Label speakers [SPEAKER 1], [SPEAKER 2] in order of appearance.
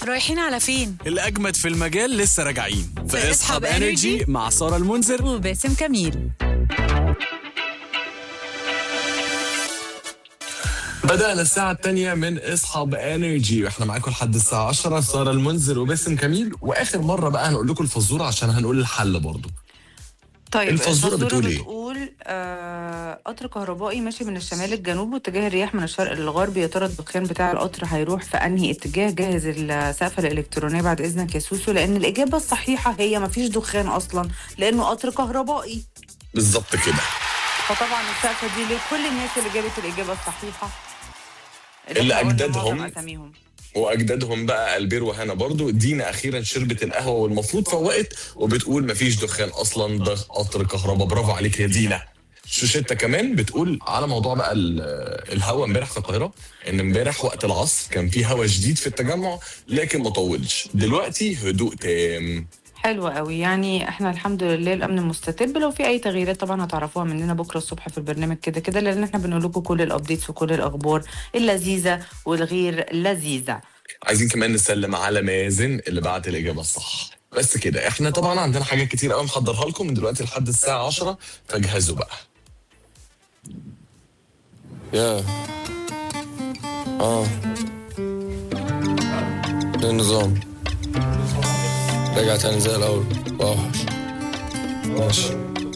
[SPEAKER 1] رايحين على فين؟
[SPEAKER 2] الأجمد في المجال لسه راجعين
[SPEAKER 1] في
[SPEAKER 2] في
[SPEAKER 1] اسحب
[SPEAKER 2] اسحب انرجي
[SPEAKER 1] Energy
[SPEAKER 2] مع سارة المنذر
[SPEAKER 1] وباسم كميل
[SPEAKER 3] بدأنا الساعة الثانية من اصحاب انرجي واحنا معاكم لحد الساعة 10 سارة المنذر وباسم كميل واخر مرة بقى هنقول لكم الفزورة عشان هنقول الحل برضه
[SPEAKER 4] طيب
[SPEAKER 3] الفزورة بتقول إيه؟
[SPEAKER 4] بتقول آه قطر كهربائي ماشي من الشمال للجنوب واتجاه الرياح من الشرق للغرب يا ترى الدخان بتاع القطر هيروح في انهي اتجاه جهز السقفه الالكترونيه بعد اذنك يا سوسو لان الاجابه الصحيحه هي مفيش دخان اصلا لانه قطر كهربائي
[SPEAKER 3] بالظبط كده
[SPEAKER 4] فطبعا السقفه دي لكل الناس اللي جابت الاجابه الصحيحه
[SPEAKER 3] اللي
[SPEAKER 4] إحنا قلنا
[SPEAKER 3] أجدادهم
[SPEAKER 4] معظم اساميهم
[SPEAKER 3] واجدادهم بقى البير وهنا برضو دينا اخيرا شربت القهوه والمفروض فوقت وبتقول مفيش دخان اصلا ده قطر كهرباء برافو عليك يا دينا شوشتة كمان بتقول على موضوع بقى ال- الهوا امبارح في القاهره ان امبارح وقت العصر كان في هوا شديد في التجمع لكن ما طولش دلوقتي هدوء تام
[SPEAKER 4] حلو قوي يعني احنا الحمد لله الامن مستتب لو في اي تغييرات طبعا هتعرفوها مننا بكره الصبح في البرنامج كده كده لان احنا بنقول لكم كل الابديتس وكل الاخبار اللذيذه والغير لذيذه
[SPEAKER 3] عايزين كمان نسلم على مازن اللي بعت الاجابه الصح بس كده احنا طبعا عندنا حاجات كتير قوي محضرها لكم من دلوقتي لحد الساعه 10 فجهزوا بقى
[SPEAKER 5] يا اه ده النظام رجع تاني زي الأول وأوحش ماشي